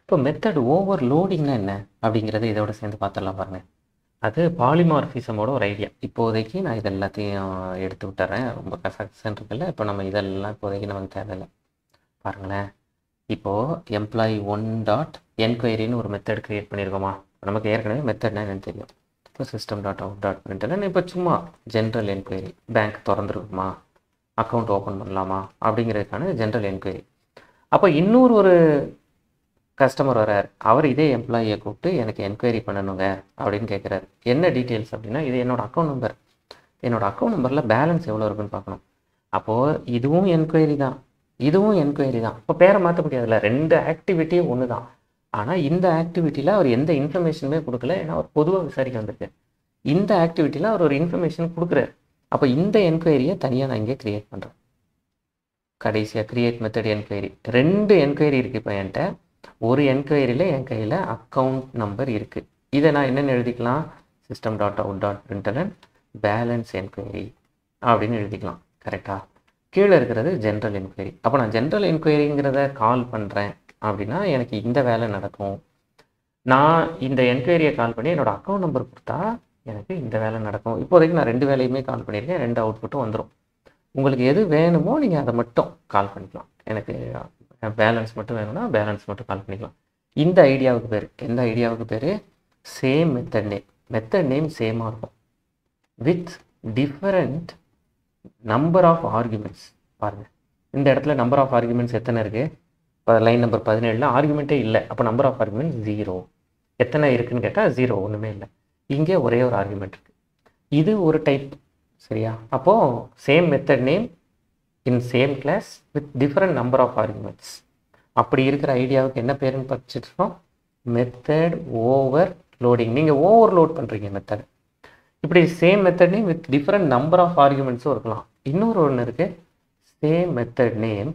இப்போ method over லோடிங்னா என்ன அப்படிங்கிறது இதோட சேர்ந்து பார்த்துடலாம் பாருங்கள் அது பாலிமார்ஃபிசமோட ஒரு ஐடியா இப்போதைக்கு நான் இது எல்லாத்தையும் எடுத்து விட்டுறேன் ரொம்ப கசகசன் இருக்குல்ல இப்போ நம்ம இதெல்லாம் இப்போதைக்கு நமக்கு தேவையில்லை பாருங்களேன் இப்போது எம்ப்ளாயி ஒன் டாட் என்கொயரின்னு ஒரு மெத்தட் க்ரியேட் பண்ணியிருக்கோமா நமக்கு ஏற்கனவே மெத்தட்னா என்னன்னு தெரியும் இப்போ system dot out dot println இப்போ சும்மா ஜென்ரல் என்கொயரி பேங்க் திறந்துருக்குமா அக்கௌண்ட் ஓப்பன் பண்ணலாமா அப்படிங்கிறதுக்கான ஜென்ரல் என்கொயரி அப்போ இன்னொரு ஒரு கஸ்டமர் வரார் அவர் இதே எம்ப்ளாயியை கூப்பிட்டு எனக்கு என்கொயரி பண்ணணுங்க அப்படின்னு கேட்குறாரு என்ன டீட்டெயில்ஸ் அப்படின்னா இது என்னோட அக்கௌண்ட் நம்பர் என்னோட அக்கௌண்ட் நம்பரில் பேலன்ஸ் எவ்வளோ இருக்குன்னு பார்க்கணும் அப்போது இதுவும் என்கொயரி தான் இதுவும் என்கொயரி தான் இப்போ பேரை மாற்ற முடியாதுல்ல ரெண்டு ஆக்டிவிட்டியும் ஒன்று தான் ஆனால் இந்த ஆக்டிவிட்டியில் அவர் எந்த இன்ஃபர்மேஷனுமே கொடுக்கல ஏன்னா அவர் பொதுவாக விசாரிக்க வந்திருக்கு இந்த ஆக்டிவிட்டியில் அவர் ஒரு இன்ஃபர்மேஷன் கொடுக்குறாரு அப்போ இந்த என்கொயரியை தனியாக நான் இங்கே க்ரியேட் பண்ணுறேன் கடைசியாக க்ரியேட் மெத்தட் என்கொயரி ரெண்டு என்கொயரி இருக்குது இப்போ என்கிட்ட ஒரு என்கொயரியில் என் கையில் அக்கௌண்ட் நம்பர் இருக்குது இதை நான் என்னென்னு எழுதிக்கலாம் system dot out dot println balance enquiry அப்படின்னு எழுதிக்கலாம் கரெக்டாக கீழே இருக்கிறது ஜென்ரல் என்கொயரி அப்போ நான் ஜென்ரல் என்கொயரிங்கிறத கால் பண்ணுறேன் அப்படின்னா எனக்கு இந்த வேலை நடக்கும் நான் இந்த என்கொயரியை கால் பண்ணி என்னோடய அக்கௌண்ட் நம்பர் கொடுத்தா எனக்கு இந்த வேலை நடக்கும் இப்போதைக்கு நான் ரெண்டு வேலையுமே கால் பண்ணியிருக்கேன் ரெண்டு அவுட்புட்டும் வந்துடும் உங்களுக்கு எது வேணுமோ நீங்கள் அதை மட்டும் கால் பண்ணிக்கலாம் எனக்கு பேலன்ஸ் மட்டும் வேணும்னா பேலன்ஸ் மட்டும் கால் பண்ணிக்கலாம் இந்த ஐடியாவுக்கு பேர் எந்த ஐடியாவுக்கு பேர் same method name method name சேமாக இருக்கும் with different number of arguments பாருங்கள் இந்த இடத்துல நம்பர் ஆஃப் ஆர்குமெண்ட்ஸ் எத்தனை இருக்குது இப்போ லைன் நம்பர் பதினேழில் ஆர்குமெண்ட்டே இல்லை அப்போ நம்பர் ஆஃப் ஆர்குமெண்ட் ஜீரோ எத்தனை இருக்குன்னு கேட்டால் ஜீரோ ஒன்றுமே இல்லை இங்கே ஒரே ஒரு ஆர்குமெண்ட் இருக்குது இது ஒரு டைப் சரியா அப்போது same method name in same class with different number of arguments அப்படி இருக்கிற ஐடியாவுக்கு என்ன பேருன்னு படிச்சுட்ருக்கோம் மெத்தட் ஓவர் லோடிங் நீங்கள் ஓவர் லோட் பண்ணுறீங்க மெத்தட் இப்படி same method name with different number of ஆர்குமெண்ட்ஸும் இருக்கலாம் இன்னொரு ஒன்று இருக்குது same method name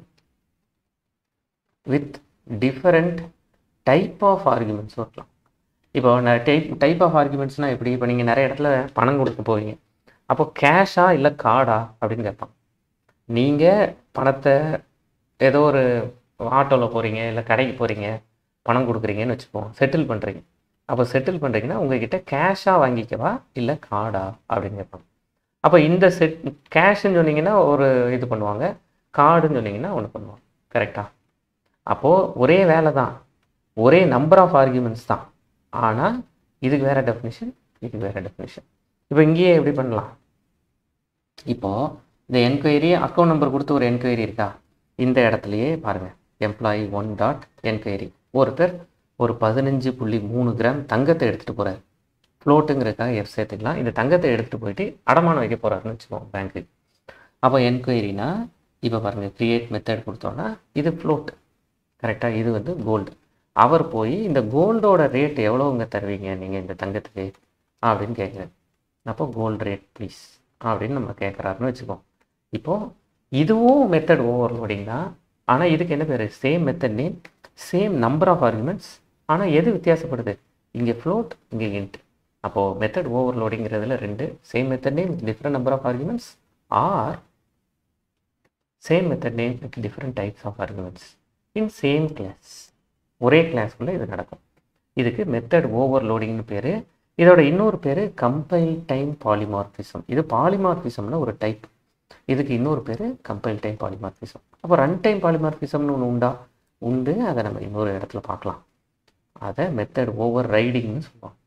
with different type of ஆர்குமெண்ட்ஸும் இருக்கலாம் இப்போ நான் டைப் டைப் ஆஃப் ஆர்குமெண்ட்ஸ்னால் எப்படி இப்போ நீங்கள் நிறைய இடத்துல பணம் கொடுக்க போவீங்க அப்போ கேஷா இல்லை கார்டா அப்படின்னு கேட்பான் நீங்கள் பணத்தை ஏதோ ஒரு ஆட்டோவில் போகிறீங்க இல்லை கடைக்கு போகிறீங்க பணம் கொடுக்குறீங்கன்னு வச்சுப்போம் செட்டில் பண்ணுறீங்க அப்போ செட்டில் பண்ணுறீங்கன்னா உங்ககிட்ட கேஷாக வாங்கிக்கவா இல்லை கார்டா அப்படின்னு கேட்பாங்க அப்போ இந்த செட் கேஷ்ன்னு சொன்னீங்கன்னா ஒரு இது பண்ணுவாங்க கார்டுன்னு சொன்னீங்கன்னா ஒன்று பண்ணுவாங்க கரெக்டாக அப்போது ஒரே வேலை தான் ஒரே நம்பர் ஆஃப் ஆர்குமெண்ட்ஸ் தான் ஆனால் இதுக்கு வேறு டெஃபினிஷன் இதுக்கு வேறு டெஃபினிஷன் இப்போ இங்கேயே எப்படி பண்ணலாம் இப்போது இந்த என்கொயரி அக்கௌண்ட் நம்பர் கொடுத்து ஒரு என்கொயரி இருக்கா இந்த இடத்துலையே பாருங்கள் எம்ப்ளாயி ஒன் டாட் என்கொயரி ஒருத்தர் ஒரு பதினஞ்சு புள்ளி மூணு கிராம் தங்கத்தை எடுத்துகிட்டு போகிறார் ஃப்ளோட்டுங்கிறதுக்காக எஃப் சேர்த்துக்கலாம் இந்த தங்கத்தை எடுத்துகிட்டு போயிட்டு அடமானம் வைக்க போகிறாருன்னு வச்சுக்கோங்க பேங்க்கு அப்போ என்கொயரினா இப்போ பாருங்கள் க்ரியேட் மெத்தட் கொடுத்தோன்னா இது ஃப்ளோட் கரெக்டாக இது வந்து கோல்டு அவர் போய் இந்த கோல்டோட ரேட் எவ்வளோங்க தருவீங்க நீங்கள் இந்த தங்கத்துக்கு அப்படின்னு கேட்குறாரு அப்போ கோல்டு ரேட் ப்ளீஸ் அப்படின்னு நம்ம கேட்குறாருன்னு வச்சுக்கோம் இப்போது இதுவும் மெத்தட் ஓவர்லோடிங் தான் ஆனால் இதுக்கு என்ன பேர் same method name same number of arguments ஆனால் எது வித்தியாசப்படுது இங்கே ஃப்ளோட் இங்கே இன்ட் அப்போது மெத்தட் ஓவர்லோடிங்கிறதுல ரெண்டு same method name with different number of arguments or same method name with different types of arguments in same class ஒரே கிளாஸ்க்குள்ளே இது நடக்கும் இதுக்கு மெத்தட் ஓவர்லோடிங்னு பேர் இதோட இன்னொரு பேர் கம்பைல் டைம் பாலிமார்பிசம் இது பாலிமார்பிசம்னு ஒரு டைப் இதுக்கு இன்னொரு பேர் கம்பைல் டைம் பாலிமார்பிசம் அப்போ ரன் டைம் பாலிமார்பிசம்னு ஒன்று உண்டா உண்டு அதை நம்ம இன்னொரு இடத்துல பார்க்கலாம் அதை மெத்தட் ஓவர் ரைடிங்னு சொல்லுவோம்